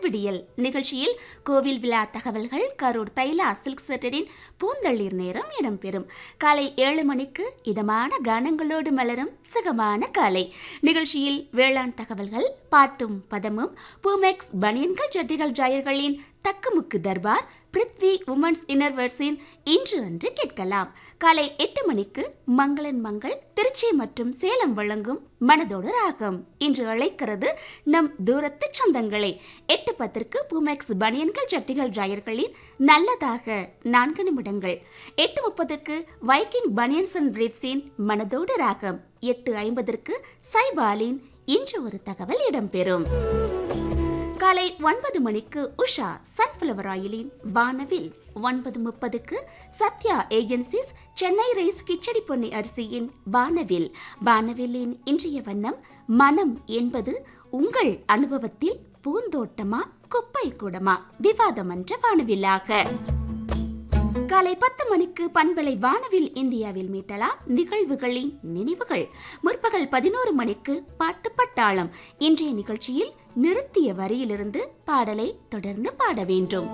விடியல் நிகழ்ச்சியில் கோவில் விழா தகவல்கள் கரூர் தைலா சில்க் செட்டரின் பூந்தளிர் நேரம் இடம்பெறும் காலை ஏழு மணிக்கு இதமான கானங்களோடு மலரும் சுகமான காலை நிகழ்ச்சியில் வேளாண் தகவல்கள் பாட்டும் பதமும் பூமெக்ஸ் பனியன்கள் ஜட்டிகள் ஜாயர்களின் தக்குமுக்கு தர்பார் பிருத்வி உமன்ஸ் இன்னர்வர்ஸின் இன்று அன்று கேட்கலாம் காலை எட்டு மணிக்கு மங்களன் மங்கள் திருச்சி மற்றும் சேலம் வழங்கும் மனதோடு ராகம் இன்று அழைக்கிறது நம் தூரத்து சொந்தங்களை எட்டு பத்திற்கு பூமெக்ஸ் பனியன்கள் ஜட்டிகள் ஜாயர்களின் நல்லதாக நான்கு நிமிடங்கள் எட்டு முப்பதுக்கு வைக்கிங் பனியன்ஸ் அண்ட் பிரீட்ஸின் மனதோடு ராகம் எட்டு ஐம்பதற்கு சைபாலின் இன்று ஒரு தகவல் இடம்பெறும் காலை ஒன்பது மணிக்கு உஷா சன்ஃப்ளவர் ஆயிலின் வானவில் ஒன்பது முப்பதுக்கு சத்யா ஏஜென்சிஸ் சென்னை ரைஸ் கிச்சடி பொன்னி அரிசியின் வானவில் வானவில்லின் இன்றைய வண்ணம் மனம் என்பது உங்கள் அனுபவத்தில் பூந்தோட்டமா குப்பை கூடமா விவாதமன்ற வானவில்லாக காலை பத்து மணிக்கு பண்பலை வானவில் இந்தியாவில் மீட்டலாம் நிகழ்வுகளின் நினைவுகள் முற்பகல் பதினோரு மணிக்கு பாட்டு பட்டாளம் இன்றைய நிகழ்ச்சியில் நிறுத்திய வரியிலிருந்து பாடலை தொடர்ந்து பாட வேண்டும்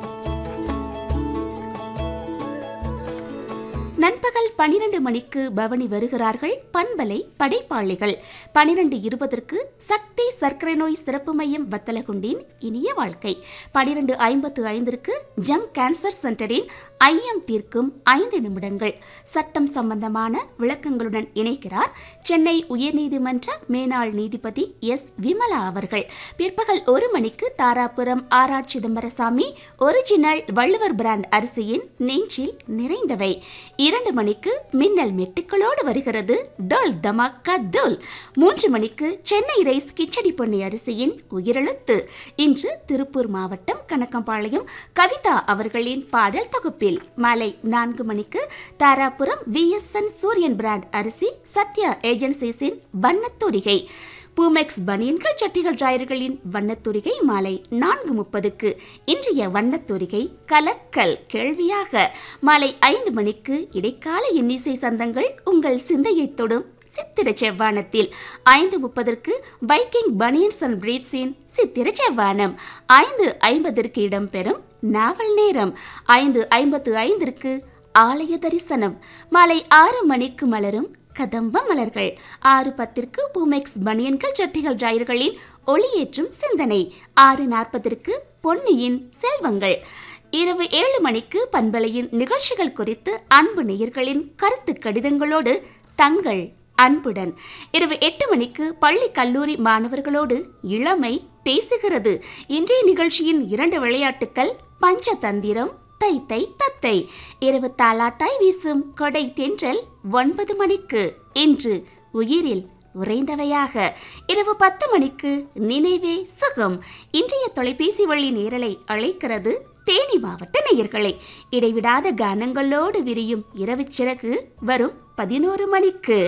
நண்பகல் பனிரெண்டு மணிக்கு பவனி வருகிறார்கள் பண்பலை படைப்பாளிகள் பனிரெண்டு இருபதற்கு சக்தி சர்க்கரை நோய் சிறப்பு மையம் வத்தலகுண்டின் இனிய வாழ்க்கை பனிரெண்டு ஐம்பத்து ஐந்திற்கு ஜம் கேன்சர் சென்டரின் ஐயம் தீர்க்கும் ஐந்து நிமிடங்கள் சட்டம் சம்பந்தமான விளக்கங்களுடன் இணைக்கிறார் சென்னை உயர்நீதிமன்ற மேனாள் நீதிபதி எஸ் விமலா அவர்கள் பிற்பகல் ஒரு மணிக்கு Dharapuram R R Chidambarasamy original Valluvar brand அரிசியின் நெஞ்சில் நிறைந்தவை இரண்டு மணிக்கு மின்னல் மெட்டுக்களோடு வருகிறது டோல் தமாக்கா டோல் மூன்று மணிக்கு சென்னை ரைஸ் கிச்சடி பொன்னி அரிசியின் உயிரெழுத்து இன்று திருப்பூர் மாவட்டம் கணக்கம்பாளையம் கவிதா அவர்களின் பாடல் தொகுப்பில் மாலை நான்கு மணிக்கு தாராபுரம் விஎஸ்என் சூரியன் பிராண்ட் அரிசி சத்யா ஏஜென்சிஸின் வண்ணத்தூரிகை பூமெக்ஸ் பனியன்கள் சட்டிகள் டிராயர்களின் வண்ணத்தூரிகை மாலை நான்கு முப்பதுக்கு இன்றைய வண்ணத்தூரிகை கலக்கல் கேள்வியாக மாலை ஐந்து மணிக்கு இடைக்கால இன்னிசை சந்தங்கள் உங்கள் சிந்தையை தொடும் சித்திர செவ்வானத்தில் ஐந்து முப்பதற்கு பைக்கிங் பனியன்ஸ் அண்ட் பிரீப்ஸின் சித்திர செவ்வானம் ஐந்து ஐம்பதற்கு இடம்பெறும் நாவல் நேரம் ஐந்து ஐம்பத்து ஐந்திற்கு ஆலய தரிசனம் மாலை ஆறு மணிக்கு மலரும் கதம்ப மலர்கள் ஆறு பத்திற்கு பூமெக்ஸ் பனியன்கள் சட்டிகள் ஜாயர்களின் ஒளியேற்றும் சிந்தனை ஆறு நாற்பதற்கு பொன்னியின் செல்வங்கள் இரவு ஏழு மணிக்கு பண்பலையின் நிகழ்ச்சிகள் குறித்து அன்பு நேயர்களின் கருத்து கடிதங்களோடு தங்கள் அன்புடன் இரவு எட்டு மணிக்கு பள்ளி கல்லூரி மாணவர்களோடு இளமை பேசுகிறது இன்றைய நிகழ்ச்சியின் இரண்டு விளையாட்டுக்கள் பஞ்சதந்திரம் தை தை தத்தை இரவு தாலாட்டாய் வீசும் கொடை தென்றல் ஒன்பது மணிக்கு இன்று உயிரில் உறைந்தவையாக இரவு பத்து மணிக்கு நினைவே சுகம் இன்றைய தொலைபேசி வழி நேரலை அழைக்கிறது தேனி மாவட்ட நேயர்களை இடைவிடாத கானங்களோடு விரியும் இரவு சிறகு வரும் பதினோரு மணிக்கு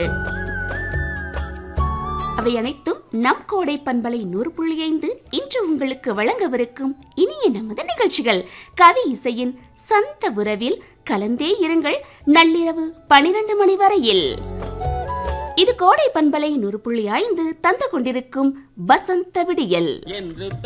அவை அனைத்தும் நம் கோடை பண்பலை நூறு புள்ளி ஐந்து இன்று உங்களுக்கு வழங்கவிருக்கும் இனிய நமது நிகழ்ச்சிகள் கவி இசையின் சந்த உறவில் கலந்தே இருங்கள் நள்ளிரவு பனிரெண்டு மணி வரையில் இது கோடை பண்பலை நூறு புள்ளி ஐந்து தந்து கொண்டிருக்கும் வசந்த விடியல் என்று